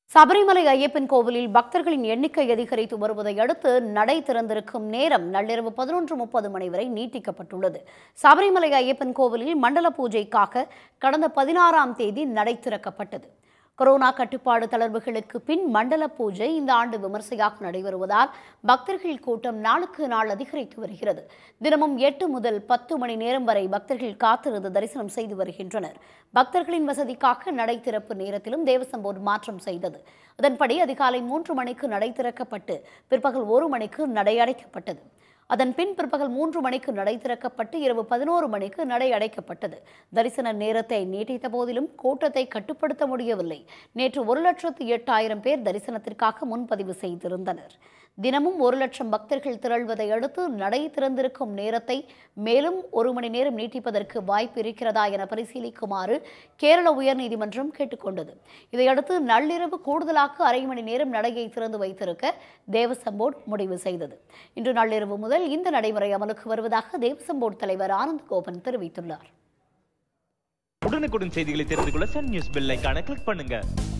சபரிமலை ஐயப்பன் கோவிலில் பக்தர்களின் எண்ணிக்கை அதிகரித்து வருவதை அடுத்து நடை திறந்திருக்கும் நேரம் நள்ளிரவு பதினொன்று முப்பது மணி வரை நீட்டிக்கப்பட்டுள்ளது சபரிமலை ஐயப்பன் கோவிலில் மண்டல பூஜைக்காக கடந்த பதினாறாம் தேதி நடை திறக்கப்பட்டது கொரோனா கட்டுப்பாடு தளர்வுகளுக்கு பின் மண்டல பூஜை இந்த ஆண்டு விமர்சையாக நடைபெறுவதால் பக்தர்கள் கூட்டம் நாளுக்கு நாள் அதிகரித்து வருகிறது தினமும் எட்டு முதல் பத்து மணி நேரம் வரை பக்தர்கள் காத்திருந்து தரிசனம் செய்து வருகின்றனர் பக்தர்களின் வசதிக்காக நடை திறப்பு நேரத்திலும் தேவசம் போர்டு மாற்றம் செய்தது அதன்படி அதிகாலை மூன்று மணிக்கு நடை திறக்கப்பட்டு பிற்பகல் ஒரு மணிக்கு நடை அடைக்கப்பட்டது அதன் பின் பிற்பகல் மூன்று மணிக்கு நடை திறக்கப்பட்டு இரவு பதினோரு மணிக்கு நடை அடைக்கப்பட்டது தரிசன நேரத்தை நீட்டித்த போதிலும் கூட்டத்தை கட்டுப்படுத்த முடியவில்லை நேற்று ஒரு லட்சத்து எட்டாயிரம் பேர் தரிசனத்திற்காக முன்பதிவு செய்திருந்தனர் தினமும் ஒரு லட்சம் பக்தர்கள் திரள்வதை அடுத்து நடை திறந்திருக்கும் நேரத்தை மேலும் ஒரு மணி நேரம் நீட்டிப்பதற்கு வாய்ப்பு இருக்கிறதா என பரிசீலிக்குமாறு கேரள உயர்நீதிமன்றம் கேட்டுக்கொண்டது இதையடுத்து நள்ளிரவு கூடுதலாக அரை மணி நேரம் நடையை திறந்து வைத்திருக்க தேவசம் போர்டு முடிவு செய்தது இன்று நள்ளிரவு முதல் இந்த நடைமுறை அமலுக்கு வருவதாக தேவசம் போர்டு தலைவர் ஆனந்த் கோபன் தெரிவித்துள்ளார் உடனுக்குடன் செய்திகளை தெரிந்து கொள்ள சன் நியூஸ் பெல் ஐகானை கிளிக் பண்ணுங்க